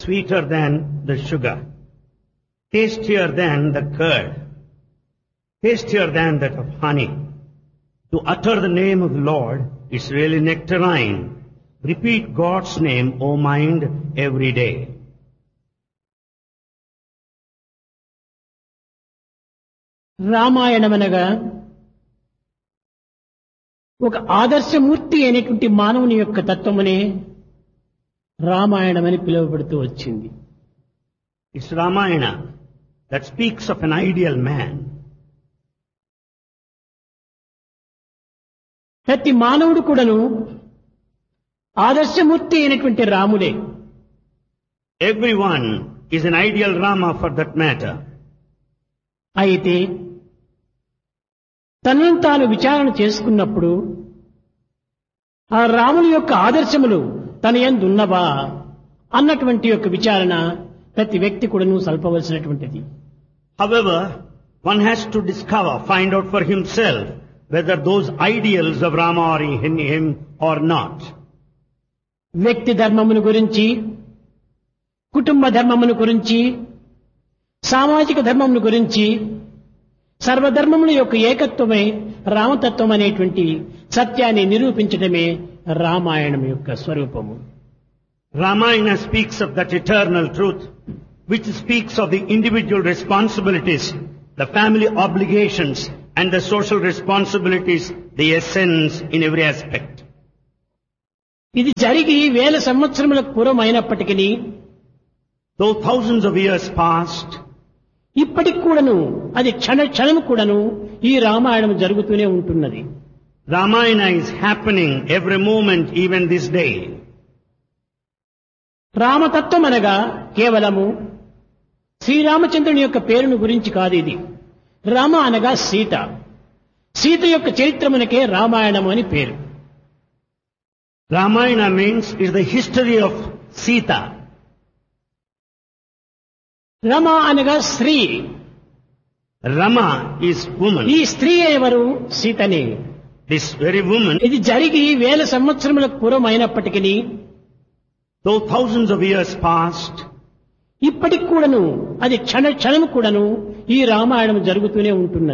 sweeter than the sugar, tastier than the curd, tastier than that of honey. To utter the name of the Lord is really nectarine. Repeat God's name, O mind, every day. రామాయణమనగా ఒక ఆదర్శమూర్తి అయినటువంటి మానవుని యొక్క తత్వమునే రామాయణమని పిలువబడుతూ వచ్చింది It's Ramayana that speaks of an ideal man. ప్రతి మానవుడు కూడాను ఆదర్శమూర్తి అయినటువంటి రాముడే Everyone is an ideal Rama for that matter. అయితే తనను తాను విచారణ చేసుకున్నప్పుడు ఆ రాముని యొక్క ఆదర్శములు తన ఎందున్నవా అన్నటువంటి యొక్క విచారణ ప్రతి వ్యక్తి కూడాను సల్పవలసినటువంటిది However, one has to discover, find out for himself whether those ideals of Rama are in him or not. వ్యక్తి ధర్మమును గురించి కుటుంబ ధర్మమును గురించి సామాజిక ధర్మమును గురించి సర్వధర్మముల యొక్క ఏకత్వమే రామతత్వం అనేటువంటి సత్యాన్ని నిరూపించడమే రామాయణం యొక్క స్వరూపము Ramayana speaks of that eternal truth, which speaks of the individual responsibilities, the family obligations, and the social responsibilities, the essence in every aspect. ఇది జరిగి వేల సంవత్సరములకు పూర్వం అయినప్పటికీ Though thousands of years passed, ఇప్పటికి కూడాను అది క్షణ క్షణము కూడాను ఈ రామాయణం జరుగుతూనే ఉంటున్నది Ramayana is happening every moment, even this day. రామతత్వం అనగా కేవలము శ్రీరామచంద్రుని యొక్క పేరును గురించి కాదు ఇది రామ అనగా సీత సీత యొక్క చరిత్రమునకే రామాయణము అని పేరు Ramayana means is the history of Sita. Rama అనగా స్త్రీ Rama is woman. ఈ స్త్రీ ఎవరు సీతనే This very woman, ఇది జరిగి వేల సంవత్సరములకు పూర్వం అయినప్పటికీ though thousands of years passed, ఇప్పటికి కూడాను అది క్షణ క్షణము కూడాను ఈ రామాయణం జరుగుతూనే ఉంటున్నది